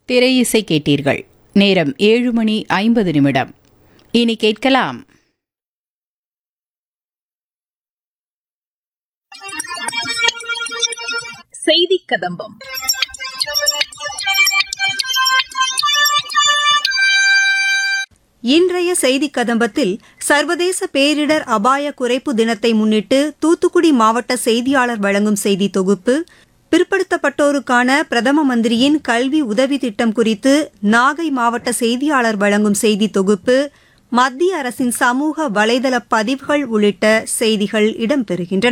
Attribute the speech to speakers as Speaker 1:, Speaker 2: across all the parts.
Speaker 1: திரை இசை கேட்டீர்கள் நேரம் ஏழு மணி ஐம்பது நிமிடம் இனி கேட்கலாம்
Speaker 2: செய்தி கதம்பம்
Speaker 3: இன்றைய செய்திக் கதம்பத்தில் சர்வதேச பேரிடர் அபாய குறைப்பு தினத்தை முன்னிட்டு தூத்துக்குடி மாவட்ட செய்தியாளர் வழங்கும் செய்தி தொகுப்பு பிற்படுத்தப்பட்டோருக்கான பிரதம மந்திரியின் கல்வி உதவி திட்டம் குறித்து நாகை மாவட்ட செய்தியாளர் வழங்கும் செய்தி தொகுப்பு மத்திய அரசின் சமூக வலைதள பதிவுகள் உள்ளிட்ட செய்திகள் இடம்பெறுகின்றன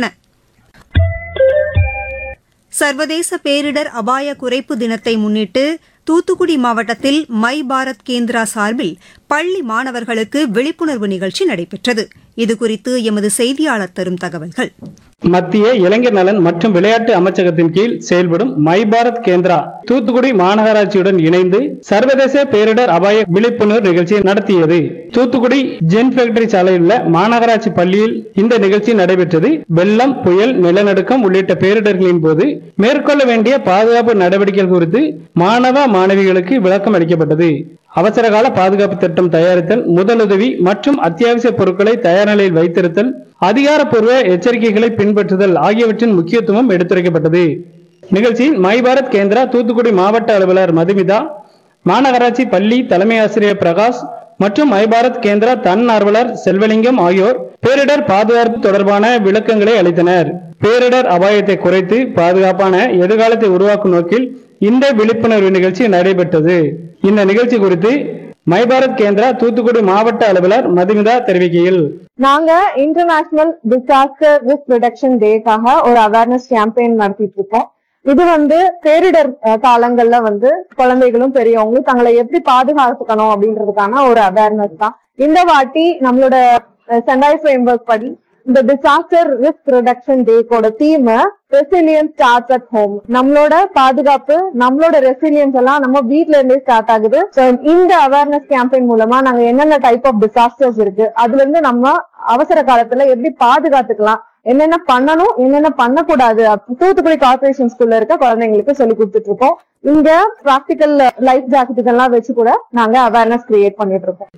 Speaker 3: சர்வதேச பேரிடர் அபாய குறைப்பு தினத்தை முன்னிட்டு தூத்துக்குடி மாவட்டத்தில் மை பாரத் கேந்திரா சார்பில் பள்ளி மாணவர்களுக்கு விழிப்புணர்வு நிகழ்ச்சி நடைபெற்றது இதுகுறித்து எமது செய்தியாளர் தரும் தகவல்கள்
Speaker 4: மத்திய இளைஞர் நலன் மற்றும் விளையாட்டு அமைச்சகத்தின் கீழ் செயல்படும் மை பாரத் கேந்திரா தூத்துக்குடி மாநகராட்சியுடன் இணைந்து சர்வதேச பேரிடர் அபாய விழிப்புணர்வு நிகழ்ச்சியை நடத்தியது தூத்துக்குடி ஜென் ஃபேக்டரி சாலையில் உள்ள மாநகராட்சி பள்ளியில் இந்த நிகழ்ச்சி நடைபெற்றது வெள்ளம் புயல் நிலநடுக்கம் உள்ளிட்ட பேரிடர்களின் போது மேற்கொள்ள வேண்டிய பாதுகாப்பு நடவடிக்கைகள் குறித்து மாணவ மாணவிகளுக்கு விளக்கம் அளிக்கப்பட்டது அவசரகால பாதுகாப்பு திட்டம் தயாரித்தல் முதலுதவி மற்றும் அத்தியாவசிய பொருட்களை தயார் நிலையில் வைத்திருத்தல் அதிகாரப்பூர்வ எச்சரிக்கைகளை பின்பற்றுதல் ஆகியவற்றின் முக்கியத்துவம் எடுத்துரைக்கப்பட்டது நிகழ்ச்சியில் மை பாரத் கேந்திரா தூத்துக்குடி மாவட்ட அலுவலர் மதுமிதா மாநகராட்சி பள்ளி தலைமை ஆசிரியர் பிரகாஷ் மற்றும் மை பாரத் கேந்திரா தன்னார்வலர் செல்வலிங்கம் ஆகியோர் பேரிடர் பாதுகாப்பு தொடர்பான விளக்கங்களை அளித்தனர் பேரிடர் அபாயத்தை குறைத்து பாதுகாப்பான எதிர்காலத்தை உருவாக்கும் நோக்கில் இந்த விழிப்புணர்வு நிகழ்ச்சி நடைபெற்றது இந்த நிகழ்ச்சி குறித்து மை பாரத் கேந்திரா தூத்துக்குடி மாவட்ட அலுவலர் மதுமிதா தெரிவிக்கையில்
Speaker 5: நாங்க இன்டர்நேஷனல் டிசாஸ்டர் ரிஸ்க் ரிடக்ஷன் டேக்காக ஒரு அவேர்னஸ் கேம்பெயின் நடத்திட்டு இருக்கோம் இது வந்து பேரிடர் அஹ், காலங்கள்ல வந்து குழந்தைகளும் பெரியவங்களும் தங்களை எப்படி பாதுகாத்துக்கணும் அப்படின்றதுக்கான ஒரு அவேர்னஸ் தான் இந்த வாட்டி நம்மளோட சென்டாய் ஃப்ரேம்வொர்க் படி இந்த டிசாஸ்டர் ரிஸ்க் ரிடக்ஷன் டேக்கோட theme resilience start at home நம்மளோட பாதுகாப்பு நம்மளோட ரெசிலியன்ஸ் எல்லாம் நம்ம வீட்ல இருந்தே ஸ்டார்ட் ஆகுது So, இந்த அவேர்னஸ் கேம்பெயின் மூலமா நாங்க என்னென்ன டைப் ஆஃப் டிசாஸ்டர்ஸ் இருக்கு அதுல இருந்து நம்ம அவசர காலத்துல எப்படி பாதுகாத்துக்கலாம் என்னென்ன பண்ணணும் என்னென்ன பண்ணக்கூடாது அப்ப தூத்துக்குடி கார்பரேஷன் ஸ்கூல்ல இருக்க குழந்தைங்களுக்கு சொல்லி கொடுத்துட்டு இருக்கோம் இங்க பிராக்டிக்கல் லைஃப் ஜாக்கெட்டுகள் எல்லாம் வச்சு கூட நாங்க அவேர்னஸ் கிரியேட் பண்ணிட்டு இருக்கோம்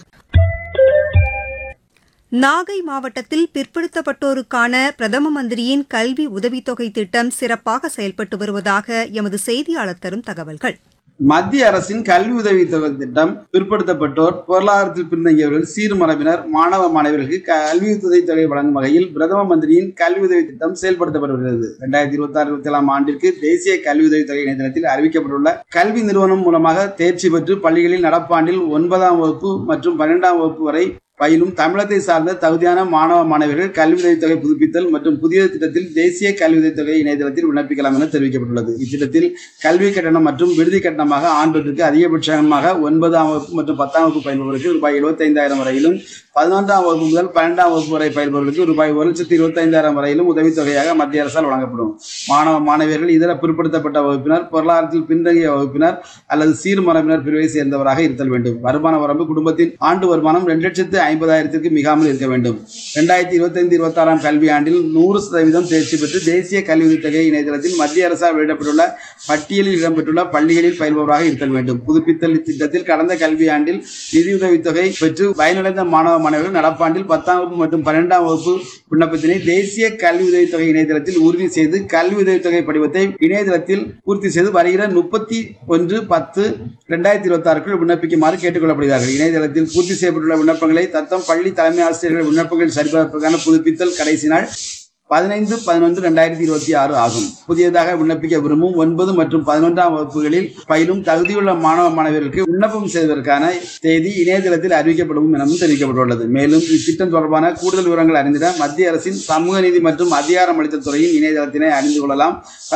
Speaker 3: நாகை மாவட்டத்தில் பிற்படுத்தப்பட்டோருக்கான பிரதம மந்திரியின் கல்வி உதவித்தொகை திட்டம் சிறப்பாக செயல்பட்டு வருவதாக எமது செய்தியாளர் தரும் தகவல்கள்
Speaker 6: மத்திய அரசின் கல்வி உதவி தொகை திட்டம் பிற்படுத்தப்பட்டோர் பொருளாதாரத்தில் பின்தங்கியவர்கள் சீர்மரபினர் மாணவ மாணவர்களுக்கு கல்வி உதவி தொகை வழங்கும் வகையில் பிரதம மந்திரியின் கல்வி உதவி திட்டம் செயல்படுத்தப்பட்டு வருகிறது இரண்டாயிரத்தி இருபத்தி ஆறு இருபத்தி ஏழாம் ஆண்டிற்கு தேசிய கல்வி உதவி தொகை இணையதளத்தில் அறிவிக்கப்பட்டுள்ள கல்வி நிறுவனம் மூலமாக தேர்ச்சி பெற்று பள்ளிகளில் நடப்பாண்டில் ஒன்பதாம் வகுப்பு மற்றும் பன்னிரெண்டாம் வகுப்பு வரை பயிலும் தமிழகத்தை சார்ந்த தகுதியான மாணவ மாணவர்கள் கல்வி உதவித்தொகை புதுப்பித்தல் மற்றும் புதிய திட்டத்தில் தேசிய கல்வி உதவித்தொகை இணையதளத்தில் விண்ணப்பிக்கலாம் என தெரிவிக்கப்பட்டுள்ளது இத்திட்டத்தில் கல்வி கட்டணம் மற்றும் விடுதி கட்டணமாக ஆண்டொன்றுக்கு அதிகபட்சமாக ஒன்பதாம் வகுப்பு மற்றும் பத்தாம் வகுப்பு பயில்பவர்களுக்கு ரூபாய் எழுபத்தைந்தாயிரம் வரையிலும் பதினொன்றாம் வகுப்பு முதல் பன்னெண்டாம் வகுப்பு வரை பயில்பவர்களுக்கு ரூபாய் ஒரு லட்சத்தி இருபத்தைந்தாயிரம் வரையிலும் உதவித்தொகையாக மத்திய அரசால் வழங்கப்படும் மாணவ மாணவியர்கள் இதர பிற்படுத்தப்பட்ட வகுப்பினர் பொருளாதாரத்தில் பின்தங்கிய வகுப்பினர் அல்லது சீர்மரபினர் பிரிவை சேர்ந்தவராக இருத்தல் வேண்டும் வருமான வரம்பு குடும்பத்தின் ஆண்டு வருமானம் ரெண்டு லட்சத்து ஐம்பதாயிரத்திற்கு மிகாமல் இருக்க வேண்டும் ரெண்டாயிரத்தி இருபத்தைந்து இருபத்தாறாம் கல்வி ஆண்டில் நூறு சதவீதம் தேர்ச்சி பெற்று தேசிய கல்வி உதவித்தொகை இணையதளத்தில் மத்திய அரசால் வெளியிடப்பட்டுள்ள பட்டியலில் இடம்பெற்றுள்ள பள்ளிகளில் பயில்பவராக இருத்தல் வேண்டும் புதுப்பித்தல் திட்டத்தில் கடந்த கல்வி ஆண்டில் நிதியுதவித்தொகை பெற்று பயனடைந்த மாணவ மாணவர்கள் நடப்பாண்டில் பத்தாம் வகுப்பு மற்றும் பன்னிரெண்டாம் வகுப்பு விண்ணப்பத்தினை தேசிய கல்வி உதவித்தொகை இணையதளத்தில் உறுதி செய்து கல்வி உதவித்தொகை படிவத்தை இணையதளத்தில் பூர்த்தி செய்து வருகிற முப்பத்தி ஒன்று பத்து ரெண்டாயிரத்தி இருபத்தி ஆறுக்குள் விண்ணப்பிக்குமாறு கேட்டுக்கொள்ளப்படுகிறார்கள் இணையதளத்தில் பூர்த்தி செய்யப்பட்டுள்ள விண்ணப்பங்களை தத்தம் பள்ளி தலைமை ஆசிரியர்கள் விண்ணப்பங்கள் சரிபார்ப்பதற்கான புதுப்பித்தல் கடைசி நாள் பதினைந்து பதினொன்று ரெண்டாயிரத்தி இருபத்தி ஆறு ஆகும் புதியதாக விண்ணப்பிக்க விரும்பும் ஒன்பது மற்றும் பதினொன்றாம் வகுப்புகளில் பயிலும் தகுதியுள்ள மாணவ மாணவர்களுக்கு விண்ணப்பம் செய்வதற்கான தேதி இணையதளத்தில் அறிவிக்கப்படும் எனவும் தெரிவிக்கப்பட்டுள்ளது மேலும் இத்திட்டம் தொடர்பான கூடுதல் விவரங்கள் அறிந்திட மத்திய அரசின் சமூக நீதி மற்றும் அதிகாரமளித்தல் துறையின் இணையதளத்தினை அறிந்து கொள்ளலாம்